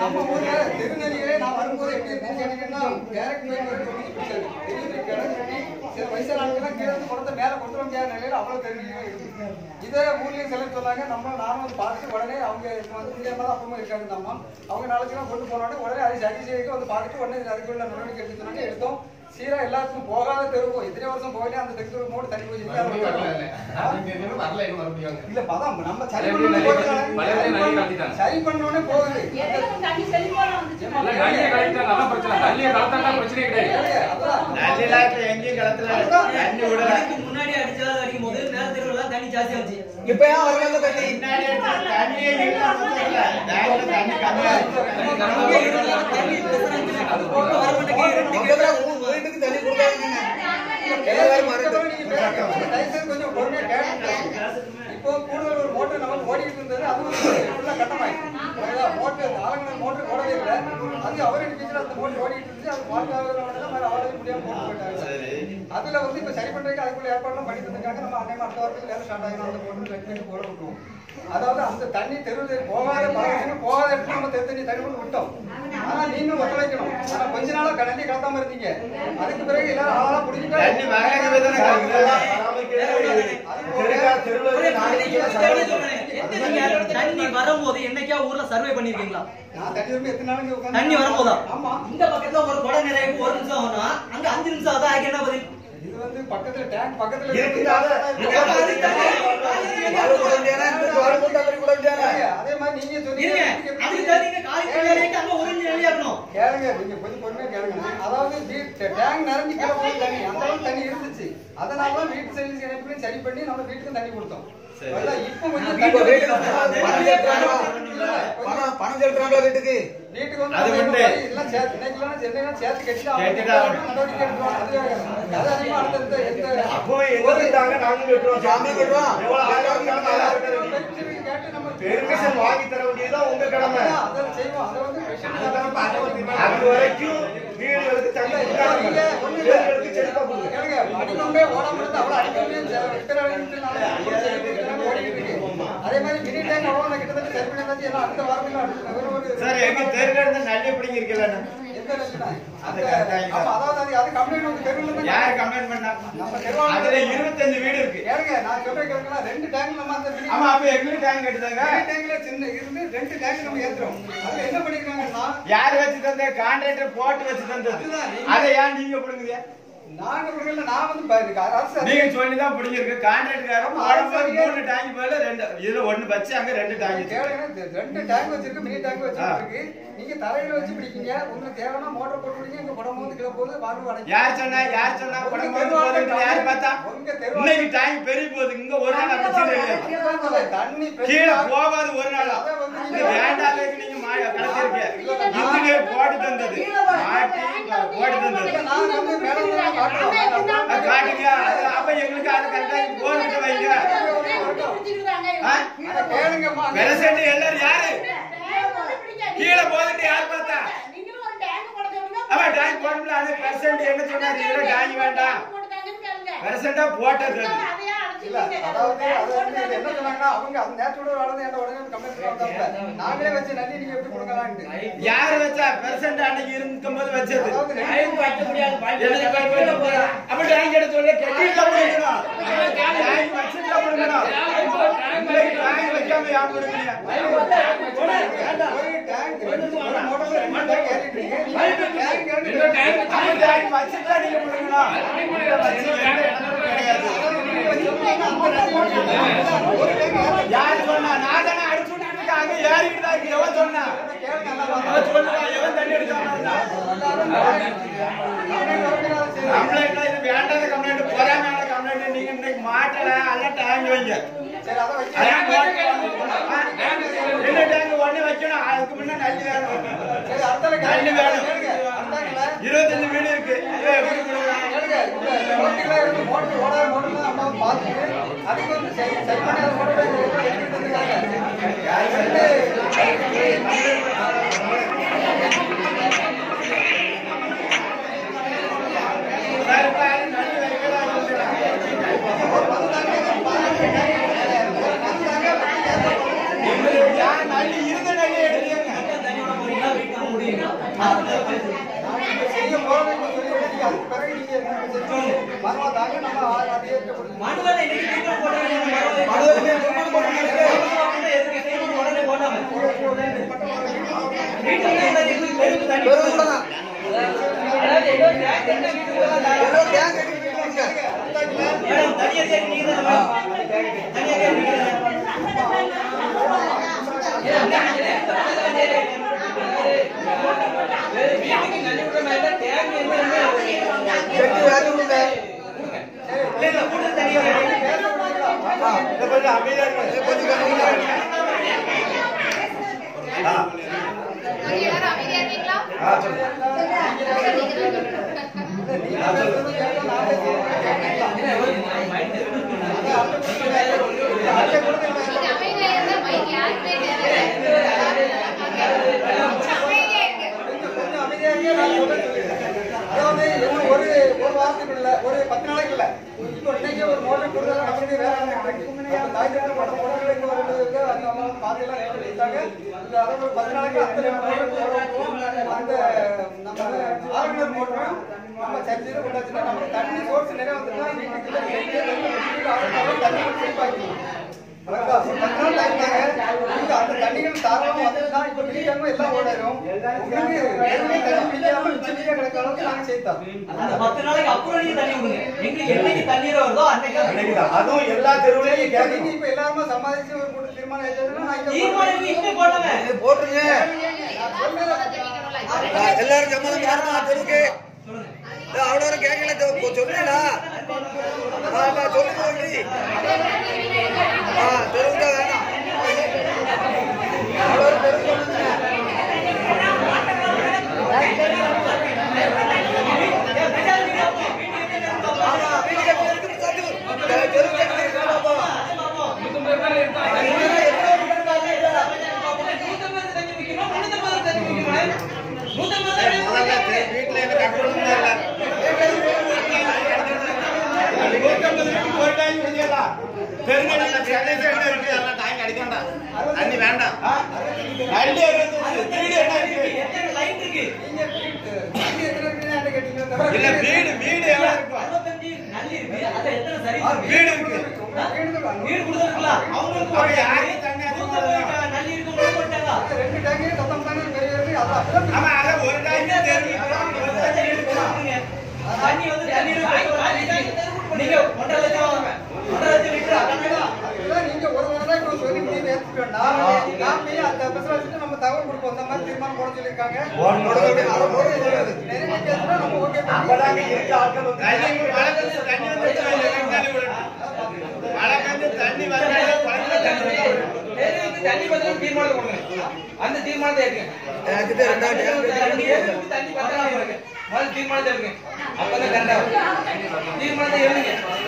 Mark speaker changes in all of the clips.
Speaker 1: நம்ம ஊர்ல திருநெல்வேலியிலே நான் வரும்போது எப்படி இருக்குன்னு கேட்டீங்கன்னா டேரக்ட் மெயின் வரைக்கும் ரொம்ப பிடிச்சது டெலிவரி கடை கட்டி சில வயசான ஆட்கள்லாம் கீழே இருந்து குடத்தை மேலே கொண்டு வர முடியாத நிலையில அவ்வளவு தெரிஞ்சு இருக்கு இதே ஊர்லயும் சிலர் சொன்னாங்க நம்ம நானும் வந்து பார்த்துட்டு உடனே அவங்க இப்ப வந்து மீடியமா தான் அப்பவும் இருக்காங்க இந்த அம்மா அவங்க நாளைக்கு கொண்டு போனோடனே உடனே அதை சரி செய்ய வந்து பார்த்துட்டு உடனே அதுக்குள்ள நடவடிக்கை எடுத்து சொன்னாங்க எடுத்தோம் சீரா எல்லாத்துக்கும் போகாத தெருவும் இத்தனை வருஷம் போயிட்டு அந்த தெற்கு மோடு தண்ணி போய் இல்ல பதம் நம்ம சரி
Speaker 2: எப்படி
Speaker 1: பண்ணோடனே
Speaker 2: நிறைய
Speaker 1: போகுது.
Speaker 2: மழை நிறைய நிறைய காட்டிட்டாங்க.
Speaker 1: சரி பண்ணோடனே போகுது
Speaker 3: தண்ணி செழிப்பான வந்துச்சு
Speaker 2: எல்லாம் தண்ணியை கலக்கிட்டாங்க, அதான் பிரச்சனை. தண்ணியை கலந்தாங்கன்னா பிரச்சனையே கிடையாது.
Speaker 1: அதான்
Speaker 4: நல்லிலாம் இப்ப எங்கேயும் களத்துல தண்ணி விடல
Speaker 5: இதுக்கு முன்னாடி அடிச்சதா அடிக்கும் போது நேரத்துல எல்லாம் தண்ணி ஜாஸ்தியா இருந்துச்சு
Speaker 4: இப்ப ஏன் வரல தண்ணி முன்னாடி எடுத்தா தண்ணியே இல்ல சுத்தம் இல்ல டேங்க்ல தண்ணி கம்மியா இருக்கு
Speaker 5: அங்கே இருந்தாலும் தண்ணி பிரச்சனை இருந்துச்சு. அது போக வர மாட்டேங்குது. ரெண்டு கிலோமீட்டர்
Speaker 4: வீட்டுக்கு தண்ணி கொடுக்காதீங்க
Speaker 1: கொஞ்சம் பொறுமையா கேட்டுட்டேன். இப்போ கூடுதல் ஒரு மோட்டர் நமக்கு ஓடிட்டு இருந்தது அது வந்து ஃபுல்லா கட்டமாயிடுச்சு மோட்டர் ஆளுங்க மோட்டர் ஓடவே இல்லை அது அவர் அடிக்கிச்சு அந்த மோட்டர் ஓடிட்டு இருந்துச்சு அது மாட்டு மாதிரி அவரால் முடியாம போட்டு போயிட்டாங்க அதுல வந்து இப்ப சரி பண்றதுக்கு அதுக்குள்ள ஏற்பாடுலாம் பண்ணி தந்திருக்காங்க நம்ம அன்னைக்கு அடுத்த வாரத்துக்கு வேலை ஸ்டார்ட் ஆகிடும் அந்த மோட்டர் செக் பண்ணி போட விட்டுருவோம் அதாவது அந்த தண்ணி தெருவு போகாத பழக்கம் போகாத இடத்துல நம்ம தெரு தண்ணி தண்ணி கொண்டு விட்டோம் ஆனா நீங்களும் ஒத்துழைக்கணும் ஆனா கொஞ்ச நாளா கடனே கலத்தாம இருந்தீங்க அதுக்கு பிறகு எல்லாரும் ஆளா புடிச்சிட்டா
Speaker 4: தண்ணி மகனவே தானே
Speaker 5: ஒரே நாளைக்கு தண்ணி சொல்றேன். எத்தனை நீங்க தண்ணி வரும்போது என்னைக்கா ஊர்ல சர்வே பண்ணிருக்கீங்களா
Speaker 1: நான் தண்ணி வரும்போது எத்தனை நாளைக்கு உட்கார்ந்து
Speaker 5: தண்ணி வரும்போதா
Speaker 1: ஆமா
Speaker 5: இந்த பக்கத்துல ஒரு குடம் நிறைய ஒரு நிமிஷம் ஆகும்னா அங்க அஞ்சு நிமிஷம் ஆகுதா அதுக்கு என்ன பதில்
Speaker 1: இது வந்து பக்கத்துல டேங்க் பக்கத்துல
Speaker 4: இருக்குதால
Speaker 5: அப்ப அதுக்கு
Speaker 1: ஏங்க, அதே மாதிரி நீங்க
Speaker 5: இருங்க அதுக்கு தான் நீங்க காய்கறி வேலைக்கு அங்க ஒளிஞ்சு வெளியாகணும்
Speaker 1: கேளுங்க நீங்க கொஞ்சம் பொறுமையா கேளுங்க அதாவது வீட் டேங்க் நிறைஞ்சு கீழே போய் தண்ணி அந்த அளவுக்கு தண்ணி இருந்துச்சு அதனால தான் வீட்டு சர்வீஸ் இணைப்புலையும் சரி பண்ணி நம்ம வீட்டுக்கு தண்ணி கொடுத்தோம் அதான் இப்போ கொஞ்சம்
Speaker 4: இப்போ
Speaker 1: தண்ணி
Speaker 4: வீட்டுக்கு
Speaker 1: கொஞ்சம்
Speaker 4: பணம் செலுத்துறாங்களா வீட்டுக்கு
Speaker 1: வீட்டுக்கு வந்து
Speaker 4: அது
Speaker 1: நம்ம
Speaker 4: உண்டு.
Speaker 1: வழி எல்லாம் சேர்த்து இன்னைக்கெல்லாம் சென்னையெல்லாம் சேர்த்து கட்டி அவங்க
Speaker 4: கேட்டுட்டு ஆகணும்.
Speaker 1: நடவடிக்கை எடுக்கணும். அது அது அதிகமா அடுத்தடுத்த எந்த
Speaker 4: அப்போ எதிர்த்தாங்க நாங்க கட்டுறோம் சாமி கட்டுறோம் எவ்வளவு ஆயிரம் கடமை
Speaker 1: கேட்டு நம்ம
Speaker 4: பெர்மிஷன் வாங்கி தர வேண்டியதுதான் உங்க கடமை
Speaker 1: அதான் அதை செய்வோம் அதை வந்து
Speaker 4: அது வரைக்கும் வீடுகளுக்கு தண்ணி கொடுக்காதீங்க. வீடுகளுக்கு செழிப்பா கொடுங்க
Speaker 1: கேளுங்க, அடிக்கொண்டே ஓடாம இருந்தா அவ்வளவு அடிக்கொண்டே சே- இருக்கிற இடத்துல நாலு அடிக்கொண்டே செழிப்பு ஓடிட்டு இருக்கு. அதே மாதிரி மினி டேங்க் அவ்வளவு நான் கிட்டத்தட்ட சரி பண்ணியாச்சு. எல்லாம் அடுத்த வாரத்துல அடுத்த ஒரு ஒரு
Speaker 4: சார் எங்க தெருல இருந்து நல்ல பிடிங்க இருக்கல
Speaker 1: எந்த இடத்துல?
Speaker 4: அந்த
Speaker 1: அந்த-
Speaker 4: டேங்க்
Speaker 1: ஆமா, அதாவது அது- அது complaint வந்து தெருவுல தான்
Speaker 4: யார் கம்ப்ளைண்ட் பண்ணா
Speaker 1: நம்ம தெருவாளர்
Speaker 4: அதுல இருபத்தஞ்சு வீடு இருக்கு
Speaker 1: கேளுங்க, நான் சொல்றேன் கேளுங்களா, ரெண்டு டேங்க் நம்ம அந்த mini-
Speaker 4: ஆமா அப்ப எங்களுக்கு டேங்க் கட்டுதாங்க
Speaker 1: mini tankல சின்ன இருந்து ரெண்டு டேங்க் நம்ம ஏத்துறோம். அதுல என்ன பண்ணிருக்காங்கன்னா,
Speaker 4: யார் வச்சு தந்த கான்ட்ராக்டர் போட்டு வச்சு தந்தது அதை ஏன் நீங்க பிடுங்குறியா
Speaker 1: நாங்க கொடுக்கல, நான் வந்து பாருங்க, அரசு
Speaker 4: நீங்க சொல்லி தான் பிடிங்கிருக்கு கான்ட்ராக்டர்காரன் போடும்போது மூணு டேங்க் போல ரெண்டு இதுல ஒண்ணு வச்சு அங்க ரெண்டு டேங்க்
Speaker 1: கேளுங்க, இந்த ரெண்டு டேங்க் வச்சிருக்கு மினி டேங்க் வச்சிருக்கு நீங்க தரையில வச்சு பிடிக்கீங்க உங்களுக்கு தேவைன்னா மோட்டர் போட்டு பிடிங்க இங்க குடம் வந்து கீழே போகுது வால்வு அடைக்கும்
Speaker 4: யார் சொன்னா யார் சொன்னா குடம் வந்து போகுதுன்னு யார் பார்த்தா
Speaker 1: உங்க தெருவாளர்
Speaker 4: இன்னைக்கு டேங்க் பெரிய போகுது இங்க ஒரு நாள் பிரச்சனை கிடையாது
Speaker 1: அதுதான் சொல்றேன், தண்ணி
Speaker 4: கீழே
Speaker 1: பிரச்சனை
Speaker 4: போகாது ஒரு நாள் இது வேண்டாம் நீங்க மாய கலத்திருக்க இன்ஜினியர் போட்டு தந்தது மாட்டி போட்டு தந்தது
Speaker 1: நான் வந்து மேடம் தான் காட்டுறோம்.
Speaker 4: அது காட்டுங்க அது அப்ப எங்களுக்கு அது கரெக்டா போட்டு வைங்க ஆ?
Speaker 1: அதை கேளுங்கம்மா
Speaker 4: வெரசெட்டு எல்லாரும் யாரு கீழே போதுட்டு யார் பார்த்தா அவன் டேங்க் போடல அது பெர்சென்ட் என்ன சொன்னாரு இதுல டேங்க் வேண்டாம் பெர்சென்டா போட்டது அது
Speaker 1: இல்ல அதாவது அது வந்து இது என்ன சொன்னாங்கன்னா அவங்க அந்த நேரத்தோட ஒரு ஆளு என்ன உடனே வந்து கம்ப்ளைண்ட் பண்ணுவாங்க நாங்களே வச்சு நன்றி நீங்க எப்படி கொடுக்கலான்ட்டு
Speaker 4: யாரு வச்சா பெர்சென்ட் அன்னைக்கு இருக்கும் போது வச்சது
Speaker 1: அதாவது ரெண்டு-
Speaker 4: எனக்கு கட்டுல போடா. அப்ப டேங்க் எடுத்து வந்து கட்டில போடணும் டேங்க் வச்சுட்டு போடணும் உங்களுக்கு டேங்க் வைக்காம யார் போடுறீங்க
Speaker 1: ஒரு டேங்க் ரெண்டு ஒரு மோட்டர்ல ரெண்டு டேங்க் ஏறிட்டு இருக்கு. டேங்க் ஏறிட்டு இருக்கு.
Speaker 4: அப்ப டேங்க் வச்சுட்டா நீங்க போடணும் வச்சு எந்த இடமும் கிடையாது
Speaker 1: ஒரு டேங்க் ஏறிட்டு
Speaker 4: யார் சொன்னா நான் தானே அடிச்சு விட்டுட்டு அங்க ஏறிட்டு தான் இருக்கு எவன் சொன்னா
Speaker 1: கேளுங்க நல்லா
Speaker 4: அவன் சொல்லுவா எவன் தண்ணி அடிச்சானா கம்ப்ளைண்ட் இது வேண்டாத கம்ப்ளைண்ட் பொறாமையான கம்ப்ளைண்ட் நீங்க இன்னைக்கு மாட்டல அல்ல டேங்க் வைங்க
Speaker 1: சரி அதை வச்சு
Speaker 4: அதான் போட்டு என்ன டேங்க் ஒண்ணு வைக்கணும் அதுக்கு முன்ன நல்லி வேணும்
Speaker 1: சரி அடுத்தால
Speaker 4: நல்லி வேணும்
Speaker 1: கேளுங்க அடுத்தாங்கள
Speaker 4: இருபத்தஞ்சு வீடு இருக்கு இதை எப்படி கொடுக்கலாம்?
Speaker 1: கேளுங்க இந்த ரோட்டுல இருந்து மோட்டர் ஓடாத மோட்டர்லாம் நம்ம வந்து பார்த்துட்டு அதுக்கு வந்து சரி சரி பண்ணி அந்த மோட்டர் எடுத்துட்டு வந்துருக்காங்க அது வந்து
Speaker 4: வேற பாரு, நல்லி வைக்கலாம் எங்களுக்கு யார் நல்லி இருந்த நல்லி எடுத்தீங்க
Speaker 5: முடியுமா
Speaker 1: செய்ய போறதை இப்ப சொல்லிடுறேன். நீங்க அதுக்கு பிறகு நீங்க என்ன செஞ்சு மரமா தாங்க நம்ம அதை ஏற்கப்படுத்தி
Speaker 5: மனுவலை இன்னைக்கு தீர்மானம் போட வேண்டிய மனுவலை எதுக்கு செய்யணும் உடனே போடாம வீட்டுல இருந்தா எங்களுக்கு பெரும் தண்ணி அதாவது ஏதோ டேங்க் இருந்தா வீட்டுக்குள்ள தான் மேடம் தனியா தேடி நீங்க தானே மேடம் தனியா தேடி நீங்க தானே வீட்டுக்கு நல்லி விடுற மாதிரி தான் டேங்க் என்ன இல்ல இல்ல கூட தனியா
Speaker 6: எல்லாரும் அமைதியா இருக்கீங்களா நீங்க அமைதியா இருந்தா மைக் யாருக்குமே தேவையில்லை. அமைதியா இருங்க.
Speaker 1: கொஞ்சம் அமைதியா இருங்க, நான் சொல்றேன் சொல்லிடுறேன். அதாவது இன்னும் ஒரு ஒரு வாரத்துக்கு இல்ல ஒரு பத்து நாளைக்கு இல்ல இப்போ இன்னைக்கு ஒரு மோட்டர் கொடுத்தா நமக்கு வேற ஆள் இருக்கு. அப்ப தாய்க்கட்டு போட்ட மோட்டர்கள் இங்க ஒரு ரெண்டு இருக்கு. அது அவங்க பாதையெல்லாம் ஏற்றி வைத்தாங்க. இது அதாவது ஒரு பத்து நாளைக்கு அத்தனை மோட்டர் போடுவோம். அந்த நம்ம ஆளுநர் மோட்டரும் நம்ம சர்ச்சையில கொண்டாச்சுன்னா நமக்கு தண்ணி சோர்ஸ் நிறைய வந்துட்டா வீட்டுக்குள்ள வெளியே வந்து வீட்டுக்கு ஆளுநர் தண்ணி சேஃபாக்கி அழகா, ஒரு பத்து நாள் time தாங்க. நீங்க அந்த தண்ணிகள் தாராளமா வந்துச்சுன்னா இப்ப வெளியிட்டாங்க எல்லாம் ஓடிடும். உங்களுக்கு எதுவுமே தண்ணி பிடிக்காம மிச்சம் மீதியா கிடக்க அளவுக்கு நாங்க செய்து தரோம்.
Speaker 5: அந்த பத்து நாளைக்கு அப்புறம் நீங்க தண்ணி விடுங்க எங்களுக்கு என்னைக்கு தண்ணீர் வருதோ அன்னைக்கு தான்
Speaker 4: அதுவும் எல்லா தெருவுலையும்
Speaker 1: இப்ப
Speaker 4: கேட்கணும்
Speaker 1: நீங்க இப்ப எல்லாருமே சம்பாதிச்சு ஒரு கூட்டு தீர்மானம் ஏற்றதுன்னா நான் இங்க
Speaker 5: தீர்மானம் நீங்க இங்க போடலாமே
Speaker 1: நான் சொல்றேன்.
Speaker 6: தெரிவிக்கணும்ல.
Speaker 7: எல்லாரும் சம்மதம் யாருமா தெருக்கு அவ்வளோ கேட்கல சொல்லுங்களா சொல்லுங்க ஒண்டி. ஆ தெருவுக்கு வேணாம் அவ்வளோ தெருக்கு சொல்லுங்க ஆமா வீட்டுக்கு தெருக்கு சாத்து தெருக்கு
Speaker 4: வீட்டுல என்ன கண்ட்ரோல் இல்ல தண்ணி வேண்டாம் ரெண்டு வீடு என்ன இருக்கு
Speaker 5: லைட் இருக்கு
Speaker 1: நீங்க வீட்டு- தண்ணி எத்தனை இருக்குன்னு என்கிட்ட கேட்டீங்களே தவிர
Speaker 4: இல்ல வீடு வீடு எவ்வளவு இருக்கும்
Speaker 5: அறுபத்தஞ்சு நல்லி இருக்கு அது எத்தனை சரி
Speaker 1: ஆ,
Speaker 5: இருக்கு?
Speaker 4: வீடு இருக்கு
Speaker 1: உங்களுக்கு வீடு தான் வேணும்.
Speaker 5: வீடு கொடுத்துருக்கலாம் அவங்களுக்கு
Speaker 4: அப்ப யாரையும் தண்ணி அதிகமா
Speaker 5: நூத்தம்பது நல்லி இருக்கு உங்களுக்கு போட்டாங்க
Speaker 1: ரெண்டு டேங்கு சத்தம் தானே பெரிய இருக்கு. அது அப்படிதான்
Speaker 4: ஆமா அத ஒரு டைம்
Speaker 5: தண்ணி வந்து தண்ணி நீங்க ஒன்றரை லட்சம் ஒன்றரை லட்சம் லிட்டர் அதான்
Speaker 1: இதெல்லாம் நீங்க ஒரு ஒரு நாளைக்கு ஒரு சொல்லி நீங்க ஏத்துக்கணும்னா, நான் போய் அந்த bus ல வச்சுட்டு நம்ம தகவல் கொடுப்போம். இந்த மாதிரி தீர்மானம் போட சொல்லியிருக்காங்க. அதை போட சொல்லியாது. நிறைவேற்றியாச்சுன்னா நம்ம okay பண்ணி-
Speaker 4: அப்பதாங்க இருக்க ஆட்கள் வந்து தண்ணி மழை பெஞ்சு தண்ணி வந்துச்சுன்னா இல்லைன்னா தண்ணி விடணும் மழை பெஞ்சு தண்ணி வந்தாலே குளத்துல தண்ணி விடணும்
Speaker 8: தேர்வுக்கு தண்ணி பத்திரம் தீர்மானம் கொடுங்க அந்த தீர்மானத்தை எடுங்க
Speaker 7: எனக்கு ரெண்டாவது
Speaker 8: தேர்வுக்கு தண்ணி பத்திரம் இருக்கு முதல்ல தீர்மானத்தை எடுங்க அப்பதான் கரெக்டா இருக்கும். தீர்மானத்தை எழுதுங்க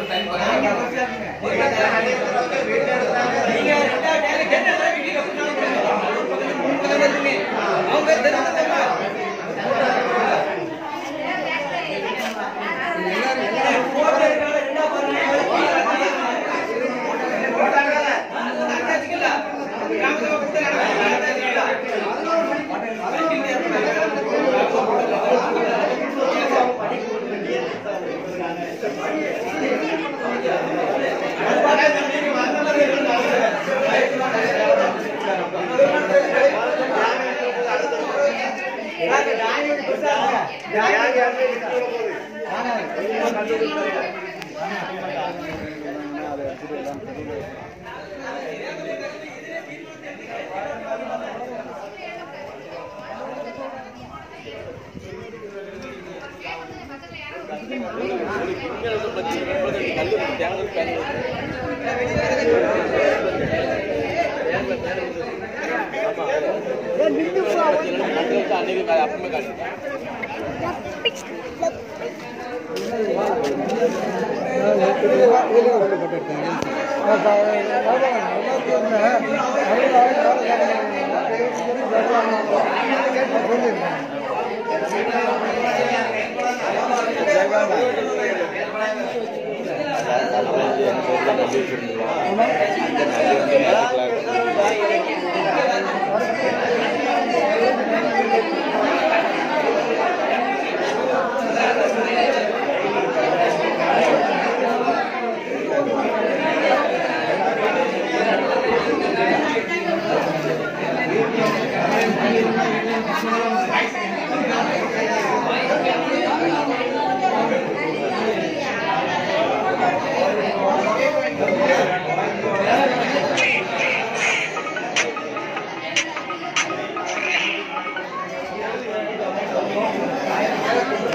Speaker 8: நீங்க ரெண்டாவது டேங்க் கேட்டா வீட்டுக்கு அப்புறம் ஒரு பக்கத்துல மூணு பக்கத்துல இருக்குங்க. அவங்க தெரிஞ்சவங்க
Speaker 7: ஆ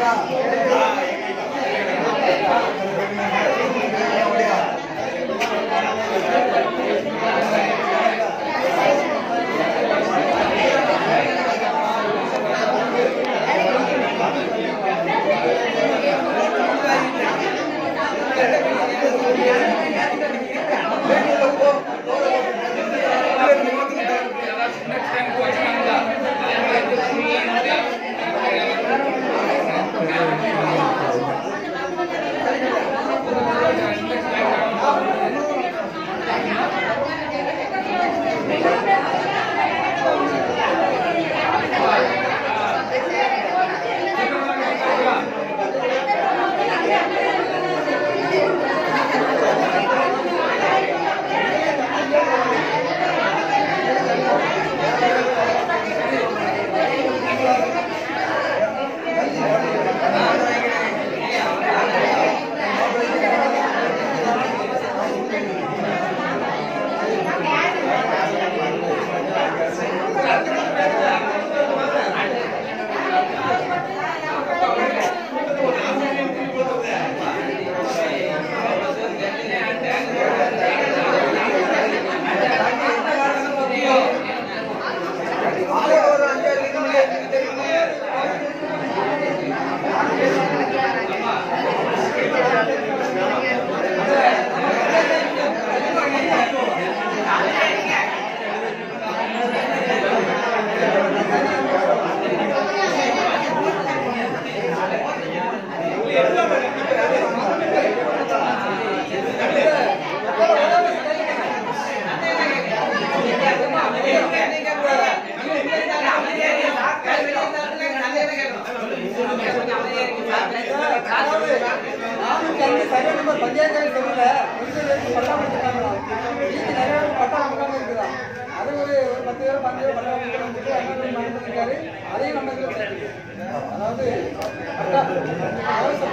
Speaker 1: நானூத்தி அஞ்சு சர்வே நம்பர் பஞ்சாயத்து தெருவில் கொஞ்சம் பேருக்கு பட்டா கொடுத்துருக்காங்களாம் மீதி நிறைய பேருக்கு பட்டா அமைக்காம இருக்குதாம் அது ஒரு ஒரு பத்து பேர் பத்து பேர் பட்டா கொடுத்துட்டு ஐநூறு மனிதர் இருக்காரு அதையும் நம்ம இதில் சேர்த்துக்கு. அதாவது பட்டா இலவச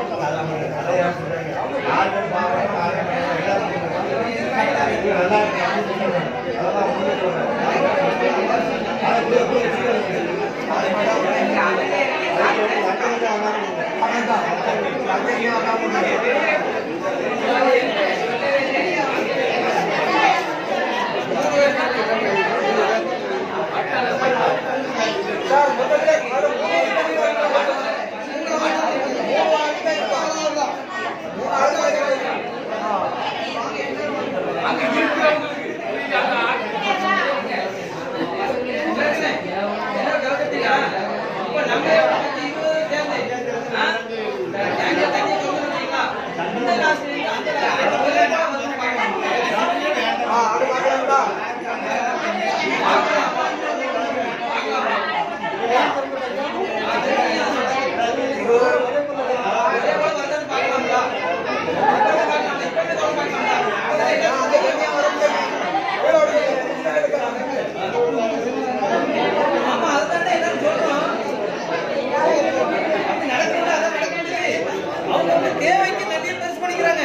Speaker 1: பட்டா.
Speaker 2: அங்க இருக்கிறவங்களுக்கு புரியுதா?
Speaker 5: தேவைக்கு நிறைய பெருசு பண்ணிக்கிறாங்க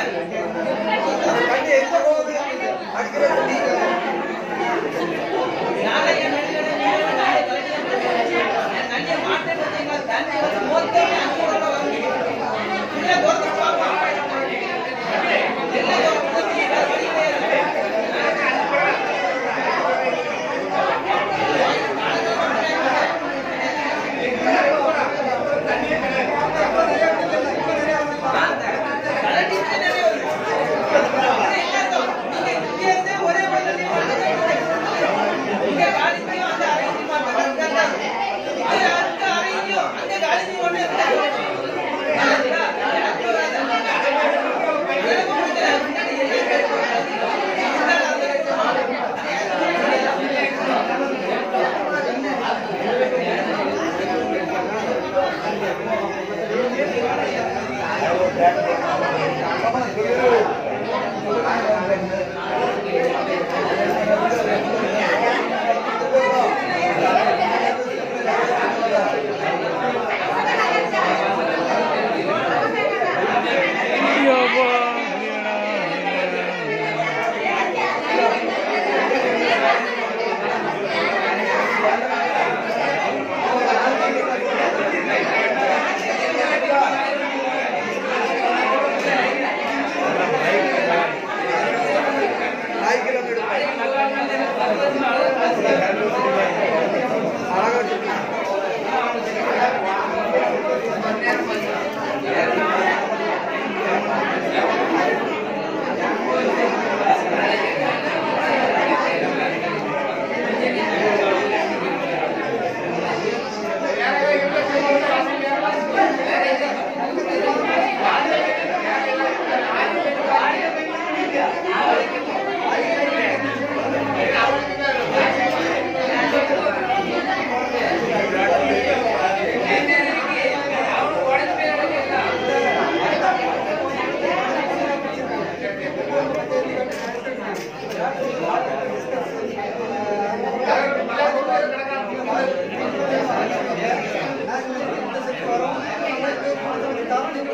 Speaker 1: ஆ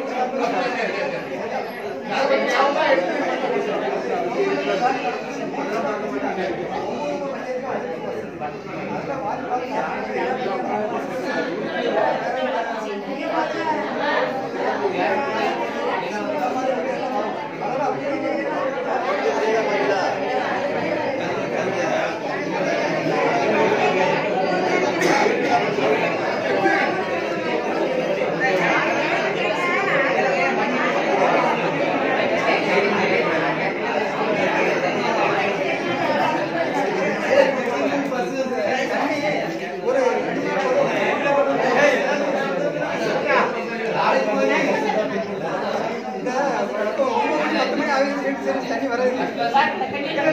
Speaker 1: இந்த இப்போ ஒன்பது பத்து மணி ஆகுது வீட்டு சரி தண்ணி வரது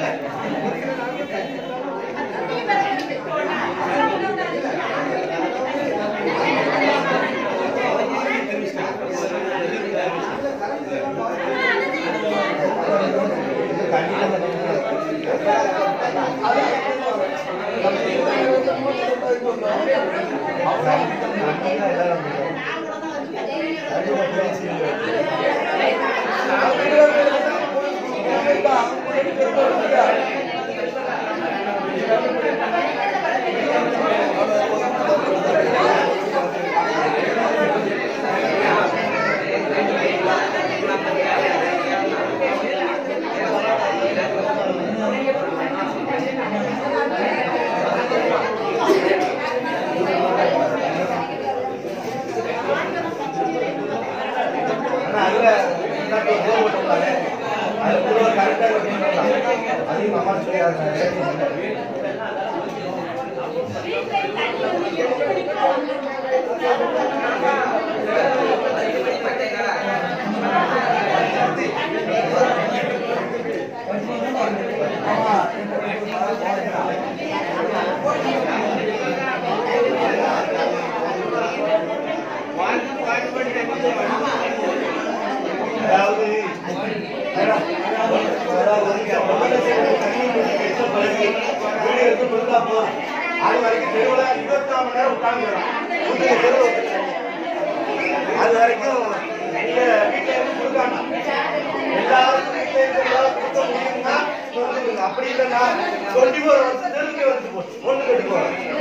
Speaker 4: அது வரைக்கும் தெருவுல இருபத்தி நாலு மணி நேரம் உட்காந்துக்கிறோம் அது வரைக்கும் நீங்க வீட்டுல இருந்து கொடுக்காம எல்லாருக்கும் வீட்டுல இருந்து எல்லாரும் கொடுக்க முடியும்னா சொல்லுங்க அப்படி இல்லைன்னா டுவெண்ட்டி ஃபோர் ஹவர்ஸ் தெருவுக்கு வந்து ஒன்று கட்டி போறோம்